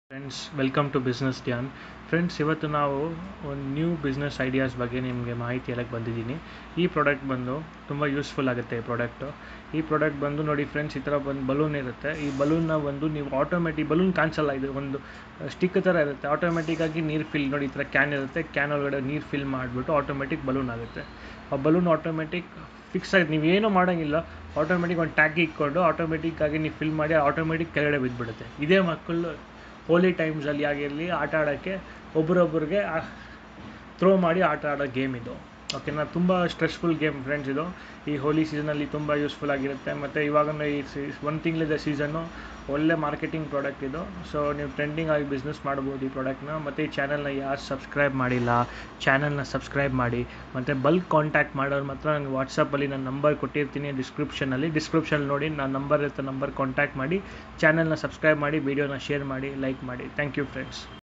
friends welcome to business Dhyan friends ಇವತ್ತು ನಾವು ಒಂದು ನ್ಯೂ ಬಿಸ್ನೆಸ್ ಐಡಿಯಾಸ್ ಬಗ್ಗೆ ನಿಮಗೆ ಮಾಹಿತಿ ಹೇಳಕ್ಕೆ ಬಂದಿದ್ದೀನಿ ಈ ಪ್ರಾಡಕ್ಟ್ ಬಂದು ತುಂಬ ಯೂಸ್ಫುಲ್ ಆಗುತ್ತೆ ಈ ಪ್ರಾಡಕ್ಟು ಈ ಪ್ರಾಡಕ್ಟ್ ಬಂದು ನೋಡಿ ಫ್ರೆಂಡ್ಸ್ ಈ ಥರ ಒಂದು ಬಲೂನ್ ಇರುತ್ತೆ ಈ ಬಲೂನ್ನ ಒಂದು ನೀವು ಆಟೋಮೆಟಿಕ್ ಬಲೂನ್ ಕಾಣಿಸಲ್ಲ ಇದು ಒಂದು ಸ್ಟಿಕ್ ಥರ ಇರುತ್ತೆ ಆಟೋಮೆಟಿಕ್ಕಾಗಿ ನೀರು ಫಿಲ್ ನೋಡಿ ಈ ಥರ ಕ್ಯಾನ್ ಇರುತ್ತೆ ಕ್ಯಾನ್ ಒಳಗಡೆ ನೀರು ಫಿಲ್ ಮಾಡಿಬಿಟ್ಟು ಆಟೋಮೆಟಿಕ್ ಬಲೂನ್ ಆಗುತ್ತೆ ಆ ಬಲೂನ್ ಆಟೋಮೆಟಿಕ್ ಫಿಕ್ಸ್ ಆಗಿ ನೀವೇನು ಮಾಡೋಂಗಿಲ್ಲ ಆಟೋಮೆಟಿಕ್ ಒಂದು ಟ್ಯಾಗ್ ಇಟ್ಕೊಂಡು ಆಟೋಮೆಟಿಕ್ಕಾಗಿ ನೀವು ಫಿಲ್ ಮಾಡಿ ಆಟೋಮೆಟಿಕ್ ಕೆಳಗಡೆ ಬಿದ್ದುಬಿಡುತ್ತೆ ಇದೇ ಮಕ್ಕಳು ಹೋಲಿ ಟೈಮ್ಸಲ್ಲಿ ಆಗಿರಲಿ ಆಟ ಆಡೋಕ್ಕೆ ಒಬ್ರೊಬ್ರಿಗೆ ಥ್ರೋ ಮಾಡಿ ಆಟ ಆಡೋ ಗೇಮ್ ಇದು ಓಕೆನಾ ತುಂಬ ಸ್ಟ್ರೆಸ್ಫುಲ್ ಗೇಮ್ ಫ್ರೆಂಡ್ಸ್ ಇದು ಈ ಹೋಲಿ ಸೀಸನಲ್ಲಿ ತುಂಬ ಯೂಸ್ಫುಲ್ ಆಗಿರುತ್ತೆ ಮತ್ತು ಇವಾಗ ಈ ಸಿ ಒಂದು ತಿಂಗಳಿದೆ ಸೀಸನ್ನು ಒಳ್ಳೆ ಮಾರ್ಕೆಟಿಂಗ್ ಪ್ರಾಡಕ್ಟ್ ಇದು ಸೊ ನೀವು ಟ್ರೆಂಡಿಂಗ್ ಆಗಿ ಬಿಸ್ನೆಸ್ ಮಾಡ್ಬೋದು ಈ ಪ್ರಾಡಕ್ಟ್ನ ಮತ್ತು ಈ ಚಾನಲ್ನ ಯಾರು ಸಬ್ಸ್ಕ್ರೈಬ್ ಮಾಡಿಲ್ಲ ಚಾನಲ್ನ ಸಬ್ಸ್ಕ್ರೈಬ್ ಮಾಡಿ ಮತ್ತು ಬಲ್ಕ್ ಕಾಂಟ್ಯಾಕ್ಟ್ ಮಾಡೋರು ಮಾತ್ರ ನನಗೆ ವಾಟ್ಸಪ್ಪಲ್ಲಿ ನಾನು ನಂಬರ್ ಕೊಟ್ಟಿರ್ತೀನಿ ಡಿಸ್ಕ್ರಿಪ್ಷನಲ್ಲಿ ಡಿಸ್ಕ್ರಿಪ್ಷನ್ ನೋಡಿ ನಾನು ನಂಬರ್ ಇರುತ್ತೆ ನಂಬರ್ ಕಾಂಟ್ಯಾಕ್ಟ್ ಮಾಡಿ ಚಾನಲ್ನ ಸಬ್ಸ್ಕ್ರೈಬ್ ಮಾಡಿ ವೀಡಿಯೋನ ಶೇರ್ ಮಾಡಿ ಲೈಕ್ ಮಾಡಿ ಥ್ಯಾಂಕ್ ಯು ಫ್ರೆಂಡ್ಸ್